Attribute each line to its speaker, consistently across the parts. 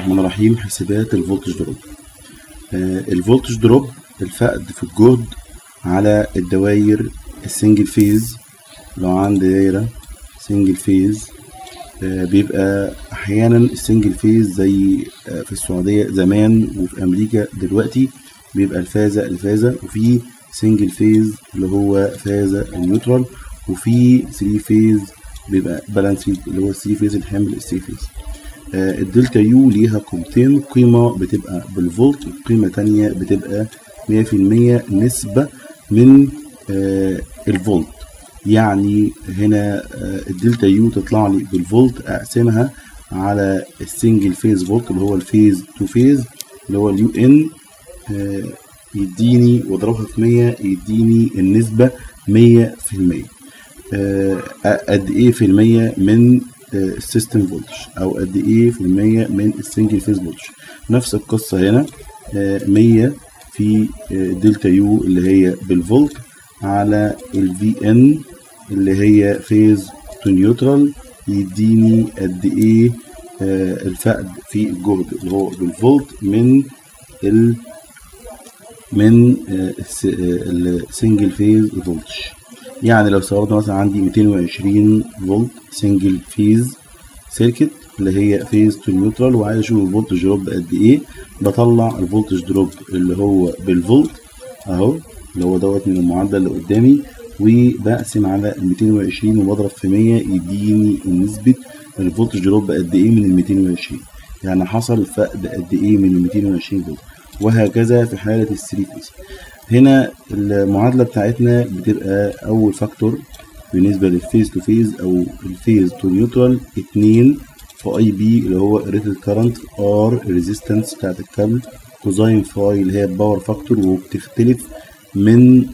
Speaker 1: الرحمن الرحيم حسابات الفولتج دروب آه، الفولتج دروب الفقد في الجهد على الدوائر السنجل فيز لو عندي دايرة سنجل فيز آه، بيبقى أحيانا السنجل فيز زي آه، في السعودية زمان وفي أمريكا دلوقتي بيبقى الفازة الفازة وفي سنجل فيز اللي هو فازة النيوترال وفي 3 فيز بيبقى بالانس اللي هو 3 فيز الحمل 3 فيز آه، الدلتا يو ليها قيمتين قيمة بتبقى بالفولت وقيمة تانية بتبقى 100% نسبة من آه، الفولت يعني هنا آه، الدلتا يو تطلع لي بالفولت اقسمها على السنجل فيز فولت اللي هو الفيز تو فيز اللي هو اليو ان يديني واضربها في 100 يديني النسبة 100% آه، قد ايه في المية من السيستم فولتج او قد ايه في المية من السنجل فيز فولتج نفس القصة هنا آه، 100 في آه، دلتا يو اللي هي بالفولت على الفي ان اللي هي فيز تو نيوترال يديني قد ايه آه، الفقد في الجهد اللي هو بالفولت من ال من السنجل فيز فولتج يعني لو افترضنا مثلا عندي 220 فولت سنجل فيز سيركت اللي هي فيز تو نيوترال وعايز اشوف الفولتج دروب قد ايه بطلع الفولتج دروب اللي هو بالفولت اهو اللي هو دوت من المعدل اللي قدامي وبقسم على ال 220 وبضرب في 100 يديني نسبة الفولتج دروب قد ايه من ال 220 يعني حصل فقد قد ايه من ال 220 فولت وهكذا في حالة الثري فيز هنا المعادلة بتاعتنا بتبقى أول فاكتور بالنسبة للفيز تو فيز أو الفيز تو نيوترال اتنين في اي بي اللي هو ريتد كارنت ار الريزيستنس بتاعت الكابل كوزاين فاي اللي هي الباور فاكتور وبتختلف من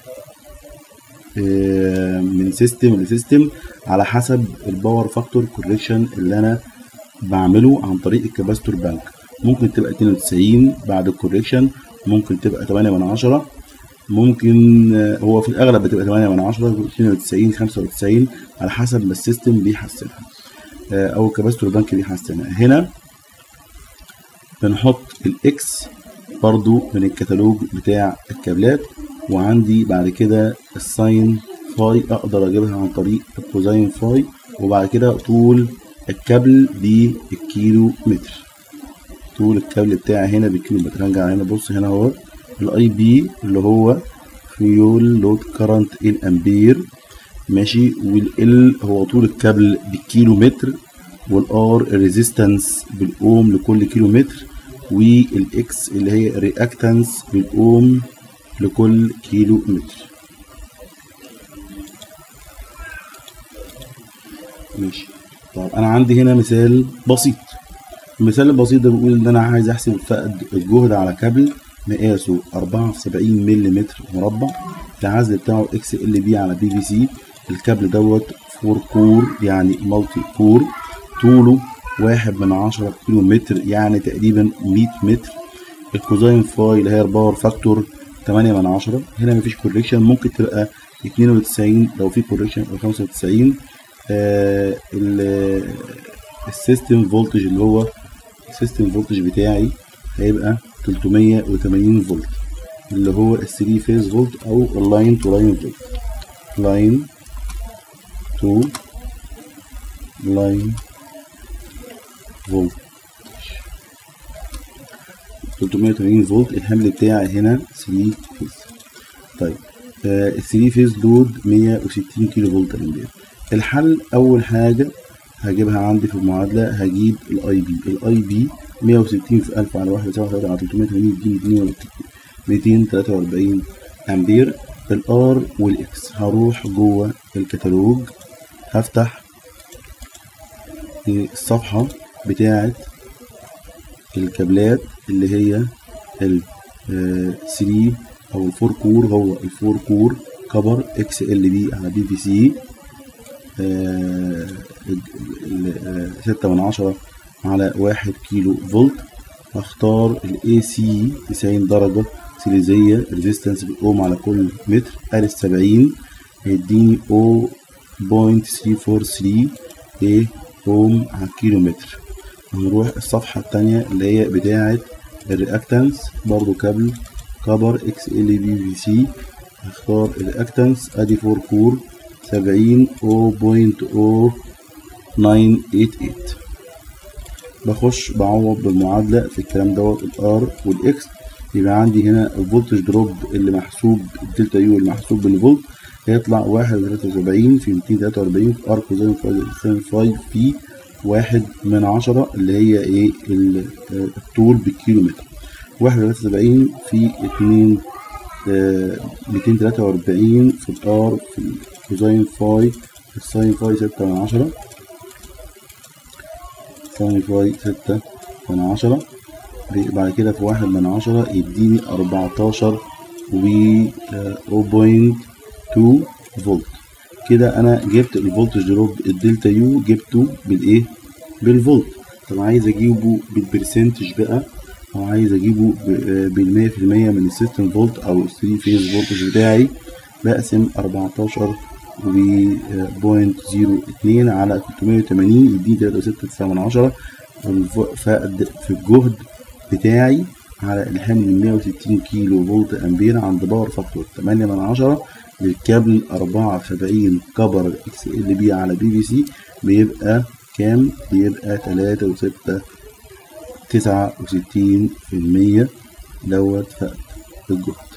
Speaker 1: آه، من سيستم لسيستم على حسب الباور فاكتور كوريكشن اللي انا بعمله عن طريق الكاباستور بانك ممكن تبقى 92 بعد الكوريكشن ممكن تبقى 8 من 10 ممكن آه، هو في الاغلب بتبقى 8 من 10 92 95 على حسب ما السيستم بيحسنها آه، او الكاباستور بانك بيحسنها هنا بنحط الاكس برضو من الكتالوج بتاع الكابلات وعندي بعد كده الساين فاي اقدر اجيبها عن طريق الكوزاين فاي وبعد كده طول الكابل بالكيلو متر طول الكابل بتاعي هنا بالكيلو متر هرجع هنا بص هنا اهو الاي بي اللي هو فيول لود كارنت ان امبير ماشي والال هو طول الكابل بالكيلو متر والار الريزيستنس بالاوم لكل كيلو متر والاكس اللي هي رياكتنس بالاوم لكل كيلو متر ماشي طب انا عندي هنا مثال بسيط المثال البسيط ده بيقول ان انا عايز احسب فقد الجهد على كابل مقاسه 4 في 70 ملم مربع العزل بتاعه اكس ال بي على بي في سي الكابل دوت فور كور يعني مالتي كور طوله واحد من عشرة كيلو متر يعني تقريبا 100 متر الكوزاين فاي اللي هي الباور فاكتور 8 من عشرة هنا مفيش كوريكشن ممكن تبقى 92 لو في كوريكشن او 95 آه ال- السيستم فولتج اللي هو السيستم فولتج بتاعي هيبقى 380 فولت اللي هو ال 3 فيز فولت او اللاين تو لاين فولت لاين تو لاين فولت 380 فولت الحمل بتاعي هنا 3 فيز طيب آه ال 3 فيز لود 160 كيلو فولت امبير الحل اول حاجه هجيبها عندي في المعادله هجيب الاي بي الاي بي 160 في 1000 على 1 على 380 يديني 243 امبير الار والاكس هروح جوه الكتالوج هفتح الصفحه بتاعه الكابلات اللي هي ال 3 او الفور كور هو الفور كور كبر اكس ال بي على بي في سي ستة من عشرة على واحد كيلو فولت هختار الاي سي 90 درجة سيليزية ريزيستنس بالأوم على كل متر ألف سبعين هيديني او بوينت ثري فور ثري ايه اوم على الكيلو متر هنروح الصفحة التانية اللي هي بتاعة الرياكتانس برضو كابل كبر اكس ال بي في سي هختار الرياكتانس ادي فور كور سبعين او بوينت او ناين ايت ايت بخش بعوض بالمعادلة في الكلام دوت الار والاكس يبقى عندي هنا الفولتج دروب اللي محسوب الدلتا يو اللي محسوب بالفولت هيطلع واحد وتلاتة وسبعين في ميتين تلاتة وأربعين في ار كوزين فايف في واحد من عشرة اللي هي ايه الطول بالكيلو متر واحد وتلاتة وسبعين في اتنين ميتين تلاتة وأربعين في الار في كوزين فاي في الساين فاي ستة من عشرة ساين فاي ستة من عشرة بعد كده في واحد من عشرة يديني أربعتاشر و 0.2 فولت كده أنا جبت الفولتج دروب الدلتا يو جبته بالإيه؟ بالفولت طب عايز أجيبه بالبرسنتج بقى أو عايز أجيبه بالمية في المية من السيستم فولت أو الثري فيز فولتج بتاعي بقسم أربعتاشر و بوينت زيرو اتنين على تلتمية وتمانين يديني تلاتة وستة تسعة من عشرة في الجهد بتاعي على الحمل 160 كيلو فولت امبير عند باور فاكتور 8 من عشرة للكابل 74 كبر اكس ال بي على بي بي سي بيبقى كام؟ بيبقى 3 و6 69 في المية دوت فقد الجهد